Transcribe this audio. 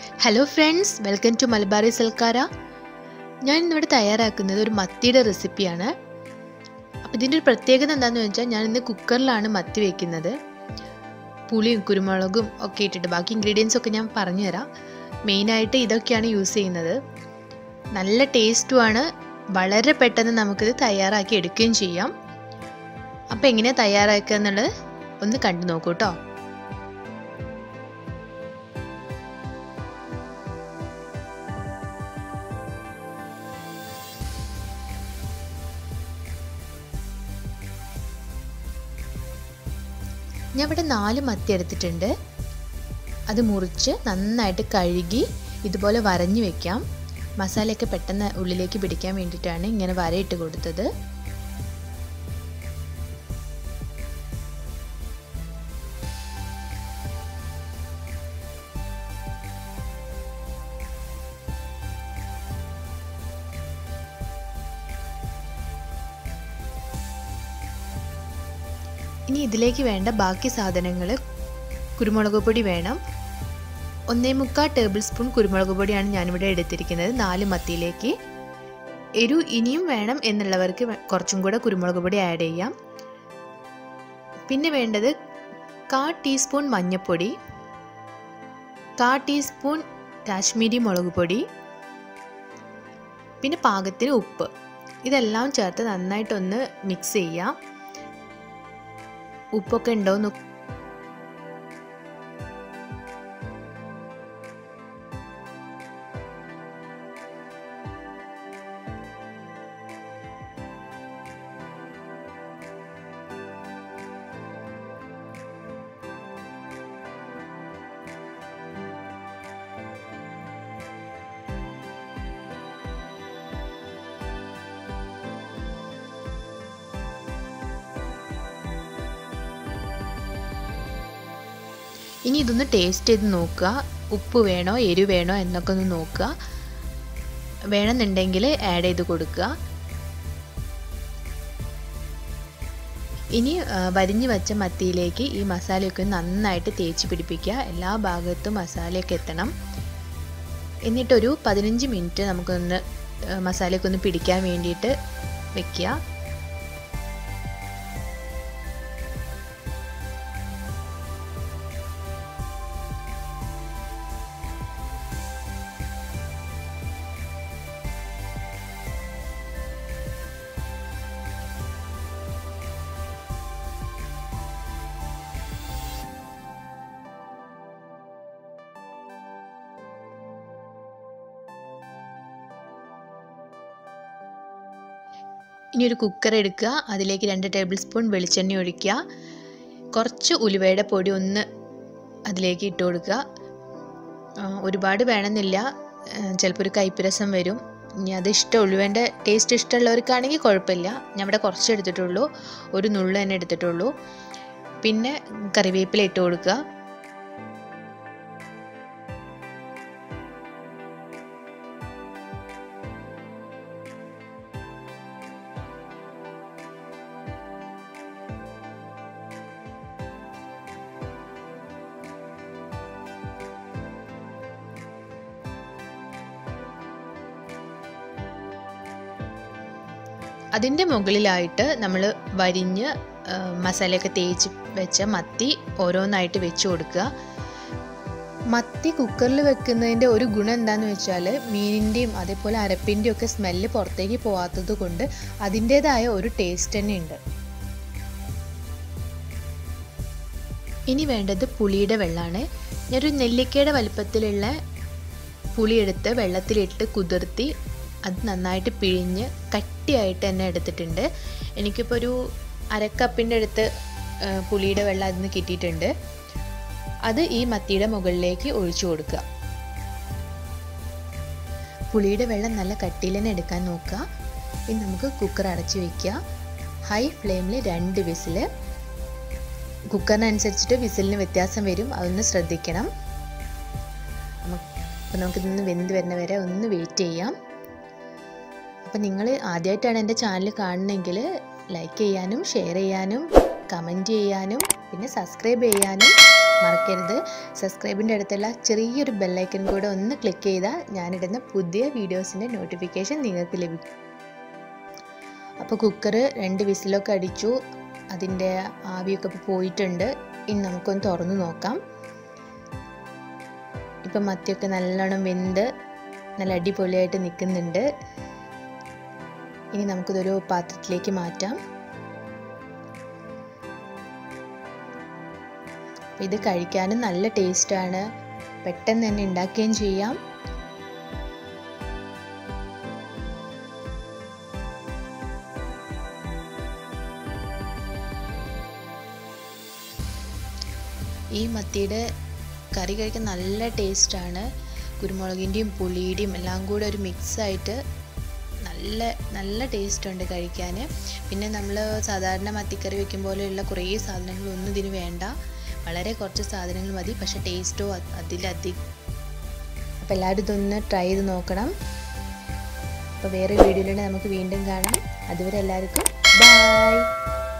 hello friends welcome to Malabari സൽക്കാര ഞാൻ ഇന്നിവിടെ തയ്യാറാക്കുന്നത് ഒരു മത്തിയുടെ റെസിപ്പിയാണ് അപ്പോൾ ഇതിൻ്റെ ഒരു പ്രത്യേകത എന്താണെന്ന് വെച്ചാൽ ഞാൻ ഇന്ന് കുക്കറിലാണ് മത്തി വെക്കുന്നത് പുളിയും കുരുമുളകും ഒക്കെ ഇട്ടിട്ട് ബാക്കി ഇൻഗ്രീഡിയൻസ് ഒക്കെ ഞാൻ പറഞ്ഞുതരാം മെയിനായിട്ട് ഇതൊക്കെയാണ് യൂസ് ചെയ്യുന്നത് നല്ല ടേസ്റ്റുമാണ് വളരെ പെട്ടെന്ന് നമുക്കിത് തയ്യാറാക്കി എടുക്കുകയും ചെയ്യാം അപ്പോൾ എങ്ങനെയാണ് തയ്യാറാക്കുക എന്നുള്ളത് ഒന്ന് കണ്ടു നോക്കൂ കേട്ടോ ഞാൻ ഇവിടെ നാല് മത്തി എടുത്തിട്ടുണ്ട് അത് മുറിച്ച് നന്നായിട്ട് കഴുകി ഇതുപോലെ വരഞ്ഞു വെക്കാം മസാലയൊക്കെ പെട്ടെന്ന് ഉള്ളിലേക്ക് പിടിക്കാൻ വേണ്ടിയിട്ടാണ് ഇങ്ങനെ വരയിട്ട് കൊടുത്തത് ഇനി ഇതിലേക്ക് വേണ്ട ബാക്കി സാധനങ്ങൾ കുരുമുളക് പൊടി വേണം ഒന്നേ മുക്കാൽ ടേബിൾ സ്പൂൺ കുരുമുളക് പൊടിയാണ് ഞാനിവിടെ എടുത്തിരിക്കുന്നത് നാല് മത്തിയിലേക്ക് എരു ഇനിയും വേണം എന്നുള്ളവർക്ക് കുറച്ചും കൂടെ കുരുമുളക് പൊടി ആഡ് ചെയ്യാം പിന്നെ വേണ്ടത് കാ ടീസ്പൂൺ മഞ്ഞൾപ്പൊടി കാ ടീസ്പൂൺ കാശ്മീരി മുളക് പൊടി പിന്നെ പാകത്തിന് ഉപ്പ് ഇതെല്ലാം ചേർത്ത് നന്നായിട്ടൊന്ന് മിക്സ് ചെയ്യാം ഉപ്പൊക്കെ ഉണ്ടോ എന്ന് ഇനി ഇതൊന്ന് ടേസ്റ്റ് ചെയ്ത് നോക്കുക ഉപ്പ് വേണോ എരിവ് വേണോ എന്നൊക്കെ ഒന്ന് നോക്കുക വേണമെന്നുണ്ടെങ്കിൽ ആഡ് ചെയ്ത് കൊടുക്കുക ഇനി വരിഞ്ഞു വെച്ച മത്തിയിലേക്ക് ഈ മസാലയൊക്കെ നന്നായിട്ട് തേച്ച് പിടിപ്പിക്കുക എല്ലാ ഭാഗത്തും മസാലയൊക്കെ എത്തണം എന്നിട്ടൊരു പതിനഞ്ച് മിനിറ്റ് നമുക്കൊന്ന് മസാലയൊക്കെ ഒന്ന് പിടിക്കാൻ വേണ്ടിയിട്ട് വെക്കുക ഇനി ഒരു കുക്കർ എടുക്കുക അതിലേക്ക് രണ്ട് ടേബിൾ സ്പൂൺ വെളിച്ചെണ്ണ ഒഴിക്കുക കുറച്ച് ഉലുവയുടെ പൊടി ഒന്ന് അതിലേക്ക് ഇട്ട് കൊടുക്കുക ഒരുപാട് വേണമെന്നില്ല ചിലപ്പോൾ ഒരു കയ്പ്പ് വരും ഇനി അത് ഇഷ്ടം ഉലുവേൻ്റെ ടേസ്റ്റ് ഇഷ്ടമുള്ളവർക്കാണെങ്കിൽ കുഴപ്പമില്ല ഞാൻ ഇവിടെ കുറച്ച് എടുത്തിട്ടുള്ളൂ ഒരു നുള്ളു തന്നെ എടുത്തിട്ടുള്ളൂ പിന്നെ കറിവേപ്പില ഇട്ട് കൊടുക്കുക അതിൻ്റെ മുകളിലായിട്ട് നമ്മൾ വരിഞ്ഞ് മസാലയൊക്കെ തേച്ച് വെച്ച മത്തി ഓരോന്നായിട്ട് വെച്ച് കൊടുക്കുക മത്തി കുക്കറിൽ വെക്കുന്നതിൻ്റെ ഒരു ഗുണം എന്താണെന്ന് വെച്ചാൽ മീനിൻ്റെയും അതേപോലെ അരപ്പിൻ്റെയും ഒക്കെ സ്മെല്ല് പുറത്തേക്ക് പോകാത്തത് കൊണ്ട് അതിൻ്റേതായ ഒരു ടേസ്റ്റ് തന്നെ ഉണ്ട് ഇനി വേണ്ടത് പുളിയുടെ വെള്ളമാണ് ഞാനൊരു നെല്ലിക്കയുടെ വലുപ്പത്തിലുള്ള പുളി എടുത്ത് വെള്ളത്തിലിട്ട് കുതിർത്തി അത് നന്നായിട്ട് പിഴിഞ്ഞ് കട്ടിയായിട്ട് തന്നെ എടുത്തിട്ടുണ്ട് എനിക്കിപ്പോൾ ഒരു അരക്കപ്പിൻ്റെ അടുത്ത് പുളിയുടെ വെള്ളം അതിൽ നിന്ന് കിട്ടിയിട്ടുണ്ട് അത് ഈ മത്തിയുടെ മുകളിലേക്ക് ഒഴിച്ചു കൊടുക്കുക പുളിയുടെ വെള്ളം നല്ല കട്ടിയിൽ തന്നെ എടുക്കാൻ നോക്കുക ഇനി നമുക്ക് കുക്കർ അടച്ചു വയ്ക്കുക ഹൈ ഫ്ലെയിമിൽ രണ്ട് വിസിൽ കുക്കറിനനുസരിച്ചിട്ട് വിസിലിന് വ്യത്യാസം വരും അതൊന്ന് ശ്രദ്ധിക്കണം അപ്പോൾ നമുക്കിതൊന്ന് വെന്ത് വരുന്ന വരെ ഒന്ന് വെയിറ്റ് ചെയ്യാം അപ്പോൾ നിങ്ങൾ ആദ്യമായിട്ടാണ് എൻ്റെ ചാനൽ കാണുന്നതെങ്കിൽ ലൈക്ക് ചെയ്യാനും ഷെയർ ചെയ്യാനും കമൻറ്റ് ചെയ്യാനും പിന്നെ സബ്സ്ക്രൈബ് ചെയ്യാനും മറക്കരുത് സബ്സ്ക്രൈബിൻ്റെ അടുത്തുള്ള ചെറിയൊരു ബെല്ലൈക്കൺ കൂടെ ഒന്ന് ക്ലിക്ക് ചെയ്താൽ ഞാനിടുന്ന പുതിയ വീഡിയോസിൻ്റെ നോട്ടിഫിക്കേഷൻ നിങ്ങൾക്ക് ലഭിക്കും അപ്പോൾ കുക്കർ രണ്ട് വിസിലൊക്കെ അടിച്ചു അതിൻ്റെ ആവിയൊക്കെ ഇപ്പോൾ പോയിട്ടുണ്ട് ഇനി നമുക്കൊന്ന് തുറന്ന് നോക്കാം ഇപ്പം മത്തിയൊക്കെ നല്ലോണം വെന്ത് നല്ല അടിപൊളിയായിട്ട് നിൽക്കുന്നുണ്ട് ഇനി നമുക്കിതൊരു പാത്രത്തിലേക്ക് മാറ്റാം ഇത് കഴിക്കാനും നല്ല ടേസ്റ്റാണ് പെട്ടെന്ന് തന്നെ ഉണ്ടാക്കുകയും ചെയ്യാം ഈ മത്തിയുടെ കറി കഴിക്കാൻ നല്ല ടേസ്റ്റാണ് കുരുമുളകിൻ്റെയും പുളിയുടെയും എല്ലാം കൂടെ ഒരു മിക്സായിട്ട് നല്ല നല്ല ടേസ്റ്റ് ഉണ്ട് കഴിക്കാൻ പിന്നെ നമ്മൾ സാധാരണ മത്തിക്കറി വെക്കും പോലെയുള്ള കുറേ സാധനങ്ങളൊന്നും ഇതിന് വേണ്ട വളരെ കുറച്ച് സാധനങ്ങൾ മതി പക്ഷെ ടേസ്റ്റോ അതിലധികം അപ്പോൾ എല്ലാവരും ഇതൊന്ന് ട്രൈ ചെയ്ത് നോക്കണം അപ്പോൾ വേറെ വീഡിയോയിലൂടെ നമുക്ക് വീണ്ടും കാണാം അതുവരെ എല്ലാവർക്കും ബൈ